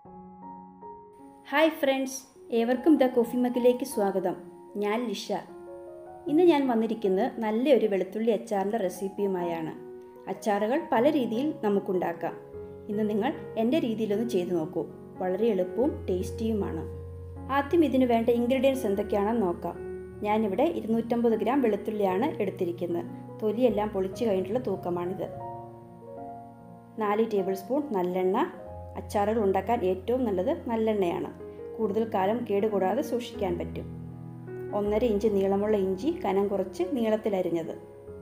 hi friends ഏവർക്കും the coffee മഗിലേക്ക് സ്വാഗതം ഞാൻ ലിഷ ഇന്ന് ഞാൻ വന്നിരിക്കുന്നത് നല്ലൊരു വെളുത്തുള്ളി അച്ചാറിൻ്റെ റെസിപ്പിയുമായാണ് അച്ചാറുകൾ പല രീതിയിൽ നമുക്കുണ്ടാക്കാം ഇന്ന് നിങ്ങൾ എൻ്റെ രീതിയിലൊന്ന് ചെയ്തു നോക്കൂ വളരെ എളുപ്പവും ടേസ്റ്റിയുമാണ് ആദ്യം ഇതിന് വേണ്ട ഇൻഗ്രീഡിയൻസ് എന്തൊക്കെയാണെന്ന് നോക്കാം ഞാനിവിടെ ഇരുന്നൂറ്റമ്പത് ഗ്രാം വെളുത്തുള്ളിയാണ് എടുത്തിരിക്കുന്നത് തൊലിയെല്ലാം പൊളിച്ചു കഴിഞ്ഞിട്ടുള്ള തൂക്കമാണിത് നാല് ടേബിൾ സ്പൂൺ നല്ലെണ്ണ അച്ചാറുകൾ ഉണ്ടാക്കാൻ ഏറ്റവും നല്ലത് നല്ലെണ്ണയാണ് കൂടുതൽ കാലം കേടുകൂടാതെ സൂക്ഷിക്കാൻ പറ്റും ഒന്നര ഇഞ്ച് നീളമുള്ള ഇഞ്ചി കനം കുറച്ച് നീളത്തിലരിഞ്ഞത്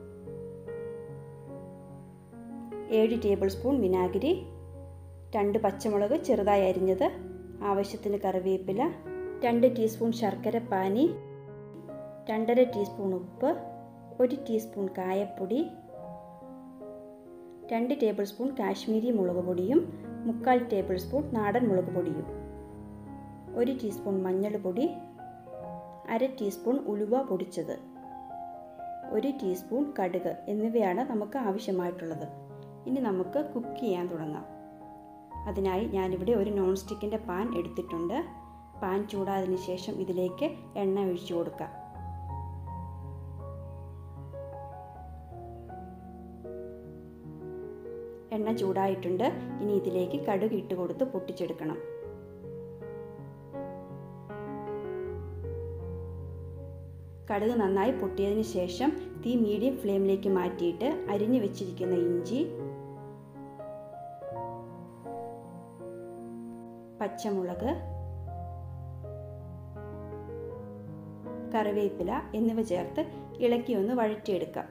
ഏഴ് ടേബിൾ സ്പൂൺ വിനാഗിരി രണ്ട് പച്ചമുളക് ചെറുതായി അരിഞ്ഞത് ആവശ്യത്തിന് കറിവേപ്പില രണ്ട് ടീസ്പൂൺ ശർക്കര പാനി രണ്ടര ടീസ്പൂൺ ഉപ്പ് ഒരു ടീസ്പൂൺ കായപ്പൊടി രണ്ട് ടേബിൾ സ്പൂൺ കാശ്മീരി മുളക് പൊടിയും മുക്കാൽ ടേബിൾ സ്പൂൺ നാടൻ മുളക് പൊടിയും ഒരു ടീസ്പൂൺ മഞ്ഞൾപ്പൊടി അര ടീസ്പൂൺ ഉലുവ പൊടിച്ചത് ഒരു ടീസ്പൂൺ കടുക് എന്നിവയാണ് നമുക്ക് ആവശ്യമായിട്ടുള്ളത് ഇനി നമുക്ക് കുക്ക് ചെയ്യാൻ തുടങ്ങാം അതിനായി ഞാനിവിടെ ഒരു നോൺ സ്റ്റിക്കിൻ്റെ പാൻ എടുത്തിട്ടുണ്ട് പാൻ ചൂടായതിനു ശേഷം ഇതിലേക്ക് എണ്ണ ഒഴിച്ചു കൊടുക്കാം എണ്ണ ചൂടായിട്ടുണ്ട് ഇനി ഇതിലേക്ക് കടുക് ഇട്ട് കൊടുത്ത് പൊട്ടിച്ചെടുക്കണം കടുക് നന്നായി പൊട്ടിയതിന് ശേഷം തീ മീഡിയം ഫ്ലെയിമിലേക്ക് മാറ്റിയിട്ട് അരിഞ്ഞു വെച്ചിരിക്കുന്ന ഇഞ്ചി പച്ചമുളക് കറിവേപ്പില എന്നിവ ചേർത്ത് ഇളക്കി ഒന്ന് വഴറ്റിയെടുക്കാം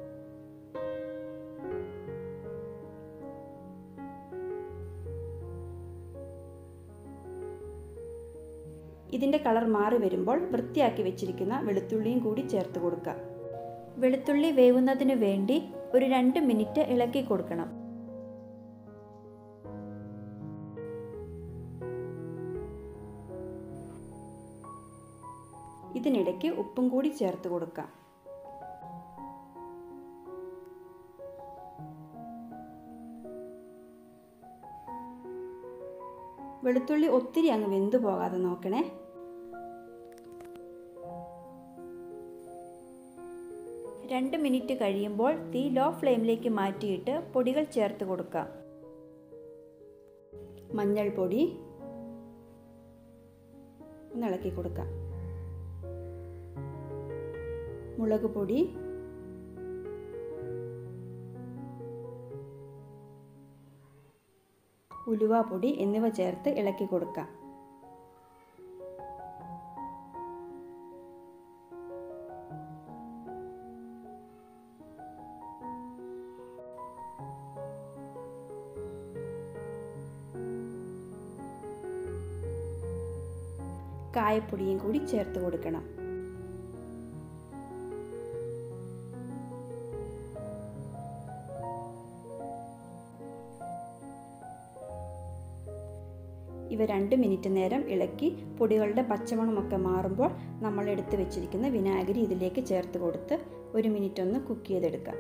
ഇതിൻ്റെ കളർ മാറി വരുമ്പോൾ വൃത്തിയാക്കി വെച്ചിരിക്കുന്ന വെളുത്തുള്ളിയും കൂടി ചേർത്ത് കൊടുക്കുക വെളുത്തുള്ളി വേവുന്നതിന് വേണ്ടി ഒരു രണ്ട് മിനിറ്റ് ഇളക്കി കൊടുക്കണം ഇതിനിടയ്ക്ക് ഉപ്പും കൂടി ചേർത്ത് കൊടുക്കാം വെളുത്തുള്ളി ഒത്തിരി അങ്ങ് വെന്തു പോകാതെ നോക്കണേ രണ്ട് മിനിറ്റ് കഴിയുമ്പോൾ തീ ലോ ഫ്ലെയിമിലേക്ക് മാറ്റിയിട്ട് പൊടികൾ ചേർത്ത് കൊടുക്കാം മഞ്ഞൾപ്പൊടി ഒന്ന് ഇളക്കി കൊടുക്കാം മുളക് പൊടി ഉലുവ പൊടി എന്നിവ ചേർത്ത് ഇളക്കി കൊടുക്കാം കായപ്പൊടിയും കൂടി ചേർത്ത് കൊടുക്കണം ഇവ രണ്ട് മിനിറ്റ് നേരം ഇളക്കി പൊടികളുടെ പച്ചമണമൊക്കെ മാറുമ്പോൾ നമ്മൾ എടുത്ത് വെച്ചിരിക്കുന്ന വിനാഗിരി ഇതിലേക്ക് ചേർത്ത് കൊടുത്ത് ഒരു മിനിറ്റ് ഒന്ന് കുക്ക് ചെയ്തെടുക്കാം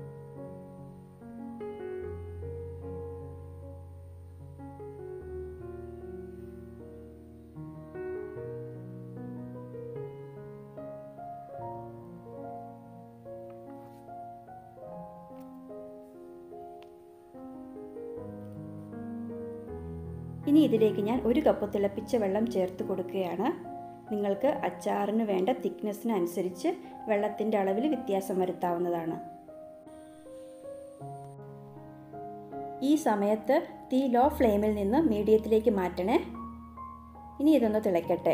ഇനി ഇതിലേക്ക് ഞാൻ ഒരു കപ്പ് തിളപ്പിച്ച വെള്ളം ചേർത്ത് കൊടുക്കുകയാണ് നിങ്ങൾക്ക് അച്ചാറിന് വേണ്ട തിക്നെസ്സിനനുസരിച്ച് വെള്ളത്തിൻ്റെ അളവിൽ വ്യത്യാസം വരുത്താവുന്നതാണ് ഈ സമയത്ത് തീ ലോ ഫ്ലെയിമിൽ നിന്ന് മീഡിയത്തിലേക്ക് മാറ്റണേ ഇനി ഇതൊന്ന് തിളയ്ക്കട്ടെ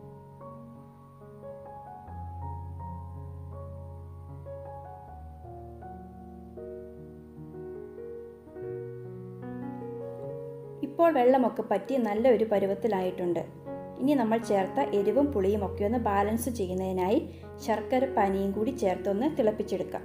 ഇപ്പോൾ വെള്ളമൊക്കെ പറ്റി നല്ല ഒരു പരുവത്തിലായിട്ടുണ്ട് ഇനി നമ്മൾ ചേർത്ത എരിവും പുളിയും ഒക്കെ ഒന്ന് ബാലൻസ് ചെയ്യുന്നതിനായി ശർക്കര പാനിയും കൂടി ചേർത്തൊന്ന് തിളപ്പിച്ചെടുക്കാം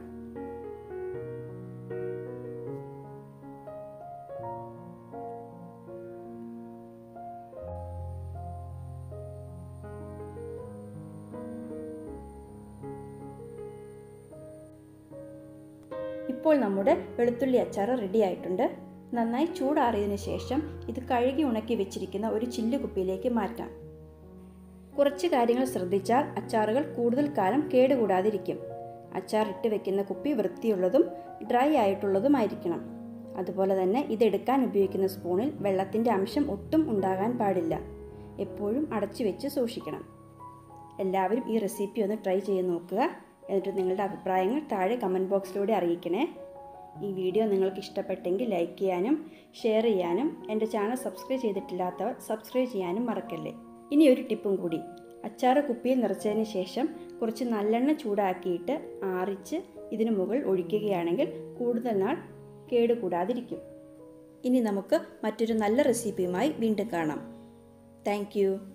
ഇപ്പോൾ നമ്മുടെ വെളുത്തുള്ളി അച്ചാർ റെഡി ആയിട്ടുണ്ട് നന്നായി ചൂടാറിയതിനു ശേഷം ഇത് കഴുകി ഉണക്കി വെച്ചിരിക്കുന്ന ഒരു ചില്ല് കുപ്പിയിലേക്ക് മാറ്റാം കുറച്ച് കാര്യങ്ങൾ ശ്രദ്ധിച്ചാൽ അച്ചാറുകൾ കൂടുതൽ കാലം കേടുകൂടാതിരിക്കും അച്ചാർ ഇട്ട് വെക്കുന്ന കുപ്പി വൃത്തിയുള്ളതും ഡ്രൈ ആയിട്ടുള്ളതുമായിരിക്കണം അതുപോലെ തന്നെ ഇതെടുക്കാൻ ഉപയോഗിക്കുന്ന സ്പൂണിൽ വെള്ളത്തിൻ്റെ അംശം ഒട്ടും ഉണ്ടാകാൻ പാടില്ല എപ്പോഴും അടച്ചു വെച്ച് സൂക്ഷിക്കണം എല്ലാവരും ഈ റെസിപ്പി ഒന്ന് ട്രൈ ചെയ്ത് നോക്കുക എന്നിട്ട് നിങ്ങളുടെ അഭിപ്രായങ്ങൾ താഴെ കമൻറ്റ് ബോക്സിലൂടെ അറിയിക്കണേ ഈ വീഡിയോ നിങ്ങൾക്ക് ഇഷ്ടപ്പെട്ടെങ്കിൽ ലൈക്ക് ചെയ്യാനും ഷെയർ ചെയ്യാനും എൻ്റെ ചാനൽ സബ്സ്ക്രൈബ് ചെയ്തിട്ടില്ലാത്തവർ സബ്സ്ക്രൈബ് ചെയ്യാനും മറക്കല്ലേ ഇനി ഒരു ടിപ്പും കൂടി അച്ചാറ് കുപ്പിയിൽ നിറച്ചതിന് ശേഷം കുറച്ച് നല്ലെണ്ണ ചൂടാക്കിയിട്ട് ആറിച്ച് ഇതിനു മുകളിൽ ഒഴിക്കുകയാണെങ്കിൽ കൂടുതൽ നാൾ കേടുകൂടാതിരിക്കും ഇനി നമുക്ക് മറ്റൊരു നല്ല റെസിപ്പിയുമായി വീണ്ടും കാണാം താങ്ക്